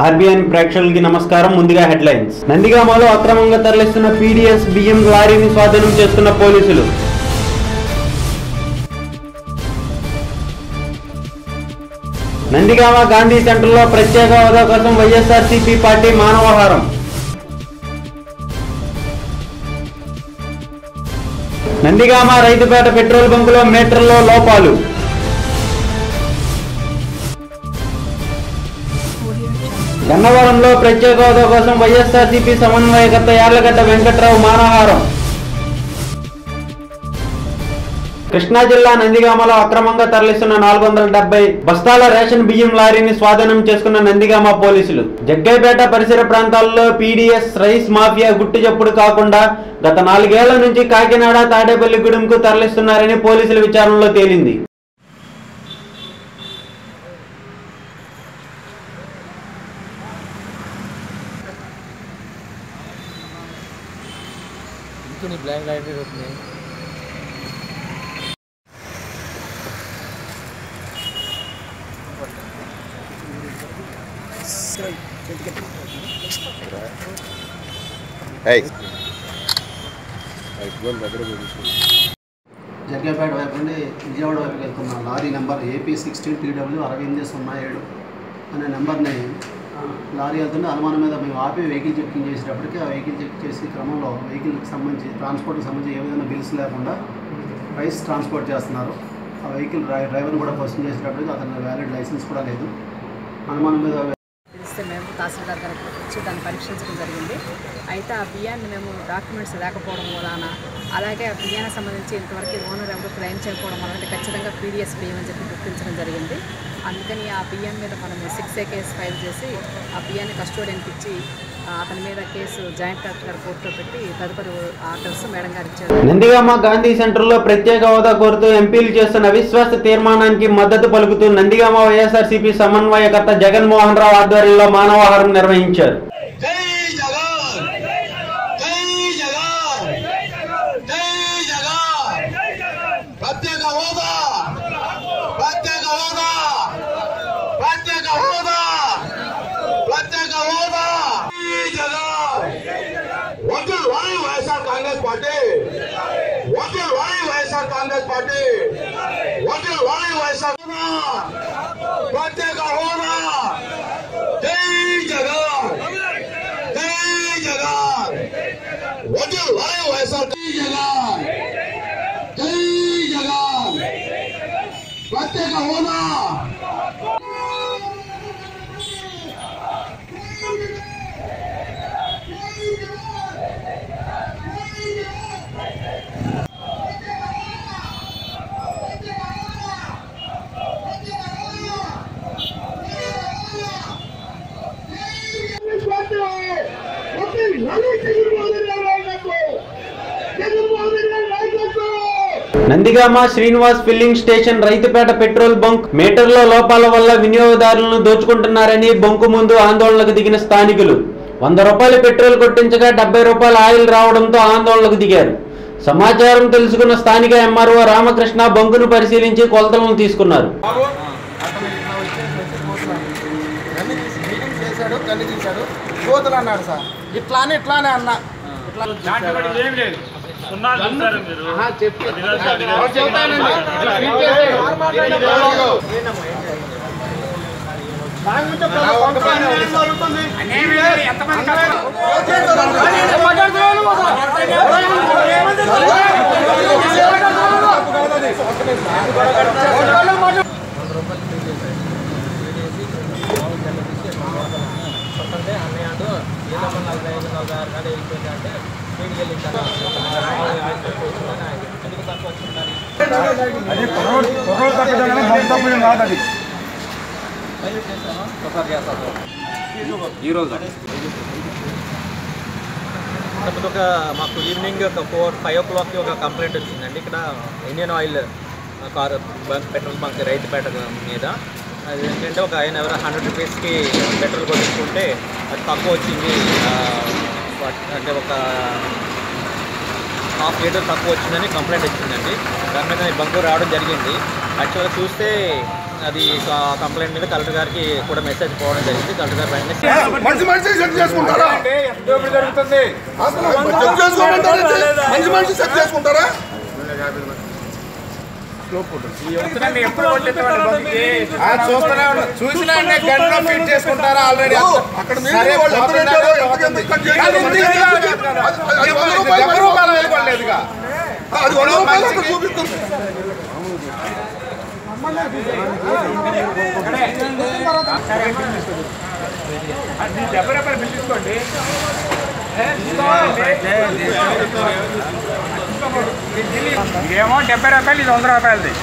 RBI ప్రేక్షకులకి నమస్కారం ముందుగా హెడ్లైన్స్ నందిగామలో అక్రమంగా తరలిస్తున్న పీడీఎస్ బియ్యం లారీని స్వాధీనం చేస్తున్న పోలీసులు నందిగామ గాంధీ సెంటర్లో ప్రత్యేక హోదా కోసం వైఎస్ఆర్సీపీ పార్టీ మానవహారం నందిగామ రైతుపేట పెట్రోల్ బంకులో మీటర్లో లోపాలు గన్నవరంలో ప్రత్యేక హోదా కోసం వైఎస్ఆర్సీపీ సమన్వయకర్త యార్లగడ్డ వెంకట్రావు మానహారం కృష్ణా జిల్లా నందిగామలో అక్రమంగా తరలిస్తున్న నాలుగు వందల డెబ్బై బస్తాల రేషన్ బియ్యం లారీని స్వాధీనం చేసుకున్న నందిగామ పోలీసులు జగ్గైపేట పరిసర ప్రాంతాల్లో పీడీఎస్ రైస్ మాఫియా గుట్టు చప్పుడు కాకుండా గత నాలుగేళ్ల నుంచి కాకినాడ తాడేపల్లిగూడెంకు తరలిస్తున్నారని పోలీసుల విచారణలో తేలింది ఇంకొని బ్లాక్ లైట్ అవుతుంది Hey. జగ్గేపేట వైపు నుండి విజయవాడ వైపు వెళ్తున్న lorry number AP sixteen TW అరవై ఎనిమిది సున్నా ఏడు అనే నెంబర్ని లారీ వెళ్తుంటే అనుమానం మీద మేము ఆపి వెహికల్ చెక్కింగ్ చేసేటప్పటికి ఆ వెహికల్ చెక్ చేసే క్రమంలో వెహికల్కి సంబంధించి ట్రాన్స్పోర్ట్కి సంబంధించి ఏ విధంగా బిల్స్ లేకుండా రైస్ ట్రాన్స్పోర్ట్ చేస్తున్నారు ఆ వెహికల్ డ్రై డ్రైవర్ని కూడా క్వశ్చన్ చేసేటప్పటికి అతని వ్యాలిడ్ లైసెన్స్ కూడా లేదు అనుమానం మీద తెలిస్తే మేము తహసీల్దార్ గారికి వచ్చి దాన్ని పరీక్షించడం జరిగింది అయితే ఆ బియ్యాన్ని మేము డాక్యుమెంట్స్ లేకపోవడం వలన అలాగే ఆ బియ్యానికి సంబంధించి ఇంతవరకు ఓనర్ ఎవరు క్లెయిమ్ చేయకపోవడం వలన ఖచ్చితంగా పీడిఎస్ బియ్యం అని చెప్పి గుర్తించడం జరిగింది అందుకని ఆ బియ్యం మీద మనం సిక్స్ ఏ కేసు ఫైల్ చేసి ఆ బియ్యాన్ని కస్టోడియన్కి ఇచ్చి ఆ, అతని మీద కేసు జాయింట్ కలెక్టర్ కోర్టులో పెట్టి తదుపరి ఆర్డర్స్ మేడం గారు ఇచ్చారు నందిగామ గాంధీ సెంటర్లో ప్రత్యేక హోదా కోరుతూ ఎంపీలు చేస్తున్న అవిశ్వాస తీర్మానానికి మద్దతు పలుకుతూ నందిగామ వైఎస్ఆర్సీపీ సమన్వయకర్త జగన్మోహన్ రావు ఆధ్వర్యంలో మానవాహారం నిర్వహించారు జై జగన్ జై జగన్ జై జగన్ ప్రత్యేక హోదా ప్రత్యేక హోదా ప్రత్యేక హోదా ప్రత్యేక హోదా జై జగన్ వకీల్ వారి వైఎస్ఆర్ కాంగ్రెస్ పార్టీ వకీల్ వారి వైఎస్ఆర్ కాంగ్రెస్ పార్టీ వకీల్ వారి వైఎస్ఆర్ ప్రత్యేక హోదా జై జగన్ జై జగన్ వకీల్ వారి వైఎస్ఆర్ జై జగన్ జై జగన్ ప్రత్యేక హోదా Nandigama Srinivas filling station Raithupeta petrol bunk మీటర్ల లోపాల వల్ల వినియోగదారులను దోచుకుంటున్నారని బంకు ముందు ఆందోళనకు దిగిన స్థానికులు వంద రూపాయలు పెట్రోల్ కొట్టించగా డెబ్బై రూపాయల ఆయిల్ రావడంతో ఆందోళనకు దిగారు సమాచారం తెలుసుకున్న స్థానిక ఎంఆర్ఓ రామకృష్ణ బంకును పరిశీలించి కొలతలను తీసుకున్నారు అతను ఇట్లా వచ్చేసి వచ్చి కోతులు గన్ని తీసి మీటింగ్ చేశాడు గన్ని తీశాడు కోతులు అన్నాడు సార్ ఇట్లానే ఇట్లానే అన్న ఇట్లా ఆహా, చెప్పి ఎవరు చెబుతానండి ఇట్లా ఫీడ్ చేశాడు. దాని గురించి ఒక ఒక పని ఏం జరుగుతుంది? ఏం మాట్లాడుతున్నావు నువ్వు అసలు? ఎవరు మాట్లాడు- ఇంతకుముందు ఒక మాకు ఈవినింగ్ ఒక ఫోర్ ఫైవ్ ఓ క్లాక్కి ఒక కంప్లైంట్ వచ్చిందండి ఇక్కడ Indian oil car bunk petrol bunk Raithupeta మీద అది ఏంటంటే ఒక ఆయన ఎవరో హండ్రెడ్ రూపీస్కి పెట్రోల్ కొట్టించుకుంటే అది తక్కువ వచ్చింది ఆ, వాట్- అంటే ఒక హాఫ్ లీటర్ తక్కువ వచ్చిందని కంప్లైంట్ వచ్చిందండి దాని మీద ఈ బంకు రావడం జరిగింది యాక్చువల్గా చూస్తే అది కంప్లైంట్ మీద కలెక్టర్ గారికి కూడా మెసేజ్ పోవడం జరిగింది కలెక్టర్ గారు వెంటనే మనిషి మనిషి సెట్ చేసుకుంటారా అసలు సెట్ చేసుకోమంటారా మనిషి మనిషి సెట్ చేసుకుంటారా చూస్తూనే ఉన్నా చూసినా గంటలో ఫిట్ చేసుకుంటారా ఆల్రెడీ అక్కడ మీరు వాళ్ళు ఎంత పెట్టారో ఎంత ఎంత కట్ చేశారో మనకి తెలియదు. అది- అది వంద రూపాయలు డెబ్బై రూపాయలు వేయబడలేదుగా అది వంద రూపాయలు అక్కడ చూపిస్తుంది ఇదేమో డెబ్బై రూపాయలు ఇది వంద రూపాయలది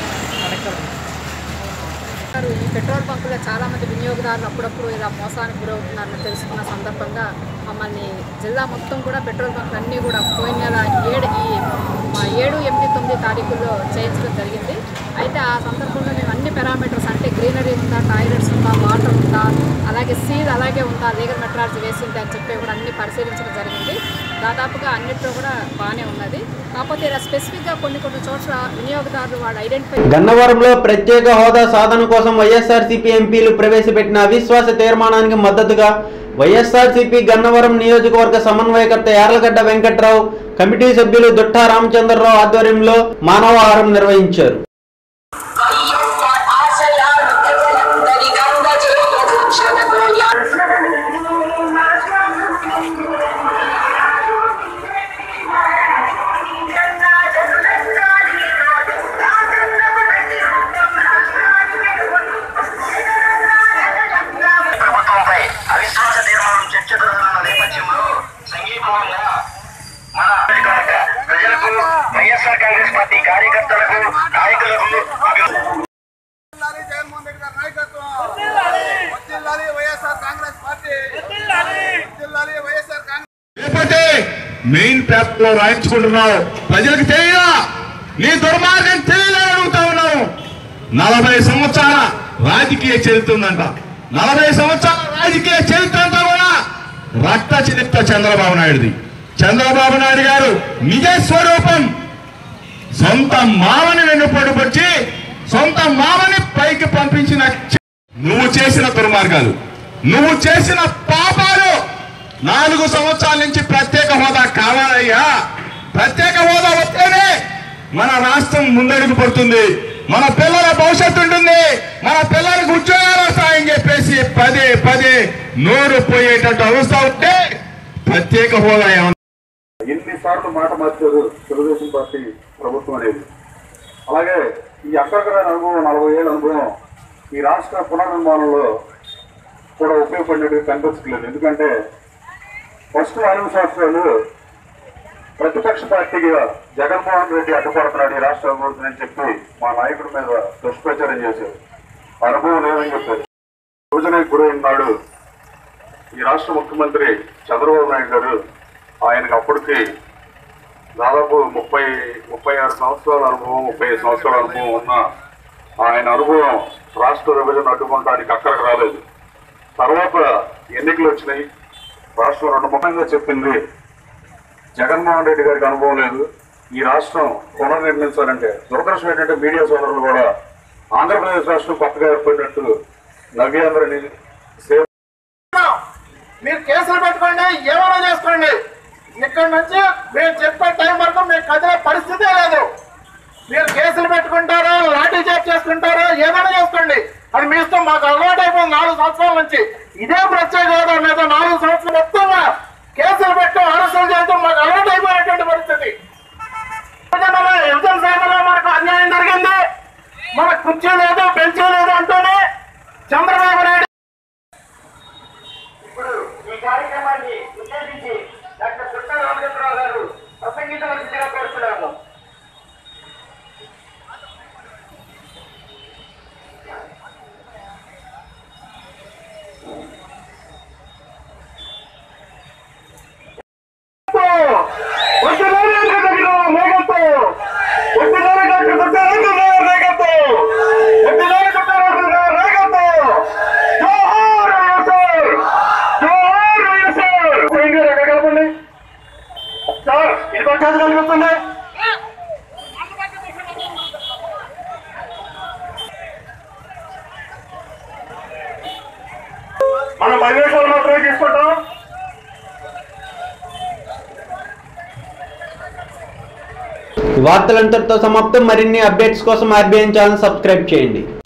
గారు ఈ పెట్రోల్ బంకులో చాలా మంది వినియోగదారులు అప్పుడప్పుడు ఇలా మోసానికి గురవుతున్నారని తెలుసుకున్న సందర్భంగా మమ్మల్ని జిల్లా మొత్తం కూడా పెట్రోల్ బంకులు అన్నీ కూడా పోయిన నెల ఏడు ఈ మా ఏడు ఎనిమిది తొమ్మిది తారీఖుల్లో చేయించడం జరిగింది అయితే ఆ సందర్భంలో మేము అన్ని పారామీటర్స్ అంటే గ్రీనరీ ఉందా టాయిలెట్స్ ఉందా వాటర్ ఉందా అలాగే సీల్ అలాగే ఉందా లీగల్ మెట్రాలజీ వేసింది అని చెప్పి కూడా అన్ని పరిశీలించడం జరిగింది దాదాపుగా అన్నిట్లో కూడా బాగానే ఉన్నది కాకపోతే ఇలా స్పెసిఫిక్గా కొన్ని కొన్ని చోట్ల వినియోగదారులు వాళ్ళు ఐడెంటిఫై గన్నవరంలో ప్రత్యేక హోదా సాధన కోసం వైఎస్ఆర్సీపీ ఎంపీలు ప్రవేశపెట్టిన అవిశ్వాస తీర్మానానికి మద్దతుగా వైఎస్ఆర్సీపీ గన్నవరం నియోజకవర్గ సమన్వయకర్త యార్లగడ్డ వెంకట్రావు కమిటీ సభ్యులు దుట్టా రామచంద్రరావు ఆధ్వర్యంలో మానవాహారం నిర్వహించారు ప్రభుత్వంపై అవిశ్వాస తీర్మానం చర్చ జరుగుతున్న నేపథ్యంలో సంఘీభావంగా మన అధికారిక ప్రజలకు వైఎస్ఆర్ కాంగ్రెస్ పార్టీ కార్యకర్తలకు నాయకులకు వర్ధిల్లాలి జగన్మోహన్ రెడ్డి గారి నాయకత్వం వర్ధిల్లాలి వైఎస్ఆర్ కాంగ్రెస్ పార్టీ వర్ధిల్లాలి వైఎస్ఆర్ కాంగ్రెస్ లేకపోతే మెయిన్ పేపర్ లో రాయించుకుంటున్నావు ప్రజలకు తెలియదా నీ దుర్మార్గం తెలియదని అడుగుతా ఉన్నావు నలభై సంవత్సరాల రాజకీయ చరిత్ర ఉందంట నలభై సంవత్సరాల రాజకీయ చరిత్ర అంతా కూడా రక్త చరిత్ర చంద్రబాబు నాయుడుది చంద్రబాబు నాయుడు గారు నిజ స్వరూపం సొంత మామని వెన్నుపొడుపొచ్చి సొంత మామని పైకి పంపించిన చ- నువ్వు చేసిన దుర్మార్గాలు నువ్వు చేసిన పాపాలు నాలుగు సంవత్సరాల నుంచి ప్రత్యేక హోదా కావాలయ్యా ప్రత్యేక హోదా వస్తేనే మన రాష్ట్రం ముందడుగు పడుతుంది మన పిల్లల భవిష్యత్తు ఉంటుంది మన పిల్లలకు ఉద్యోగాలు వస్తాయని చెప్పేసి పదే పదే నోరు పోయేటట్టు అవస్థ ఉంటే ప్రత్యేక హోదా ఏమన్నా ఎన్నిసార్లు మాట మార్చారు తెలుగుదేశం పార్టీ ప్రభుత్వం అనేది అలాగే ఈ అక్కడక్కడ అనుభవం నలభై ఏళ్ళ అనుభవం ఈ రాష్ట్ర పునర్నిర్మాణంలో కూడా ఉపయోగపడినట్టుగా కనిపించట్లేదు ఎందుకంటే ఫస్ట్ నాలుగు సంవత్సరాలు ప్రతిపక్ష పార్టీగా జగన్మోహన్ రెడ్డి అడ్డుపడుతున్నాడు ఈ రాష్ట్ర అభివృద్ధిని అని చెప్పి మా నాయకుడి మీద దుష్ప్రచారం చేశారు అనుభవం లేదని చెప్పారు యువజనకు గురైన నాడు ఈ రాష్ట్ర ముఖ్యమంత్రి చంద్రబాబు నాయుడు గారు ఆయనకు అప్పటికి దాదాపు ముప్పై ముప్పై ఆరు సంవత్సరాల అనుభవం ముప్పై ఐదు సంవత్సరాల అనుభవం ఉన్న ఆయన అనుభవం రాష్ట్ర విభజన అడ్డుకోవడానికి అక్కడికి రాలేదు తర్వాత ఎన్నికలు వచ్చినాయి రాష్ట్రం రెండు ముఖంగా చెప్పింది జగన్మోహన్ రెడ్డి గారికి అనుభవం లేదు ఈ రాష్ట్రం పునర్నిర్మించాలంటే దురదృష్టం ఏంటంటే మీడియా సోదరులు కూడా ఆంధ్రప్రదేశ్ రాష్ట్రం కొత్తగా ఏర్పడినట్టు నవ్యాంధ్రని సేవ మీరు కేసులు పెట్టుకోండి ఏమైనా చేసుకోండి ఇక్కడ నుంచి మేము చెప్పే టైం వరకు మీకు కదిలే పరిస్థితే లేదు మీరు కేసులు పెట్టుకుంటారో లాఠీ చార్జ్ చేసుకుంటారో ఏదైనా చేసుకోండి అది మీ ఇష్టం మాకు అలవాటు అయిపోయింది నాలుగు సంవత్సరాల నుంచి ఇదే ప్రత్యేక హోదా మీద నాలుగు సంవత్సరాలు మొత్తంగా కేసులు పెట్టడం అరెస్టులు చేయడం మాకు అలవాటు అయిపోయినటువంటి పరిస్థితి విభజనలో విభజన సభలో మనకు అన్యాయం జరిగింది మనకు కుర్చీ లేదు బెంచీ లేదు అంటూనే చంద్రబాబు నాయుడు ఇప్పుడు ఈ కార్యక్రమాన్ని ఉద్దేశించి డాక్టర్ చుట్టా రామచంద్రరావు గారు ప్రసంగించవలసిందిగా కోరుతున్నాము సార్ ఇది పట్టాలు కలుగుతుంది పది నిమిషాలు మాత్రమే తీసుకుంటాం ఈ వార్తలంతటితో సమాప్తం మరిన్ని అప్డేట్స్ కోసం ఆర్బీఐ ఛానల్ సబ్స్క్రైబ్ చేయండి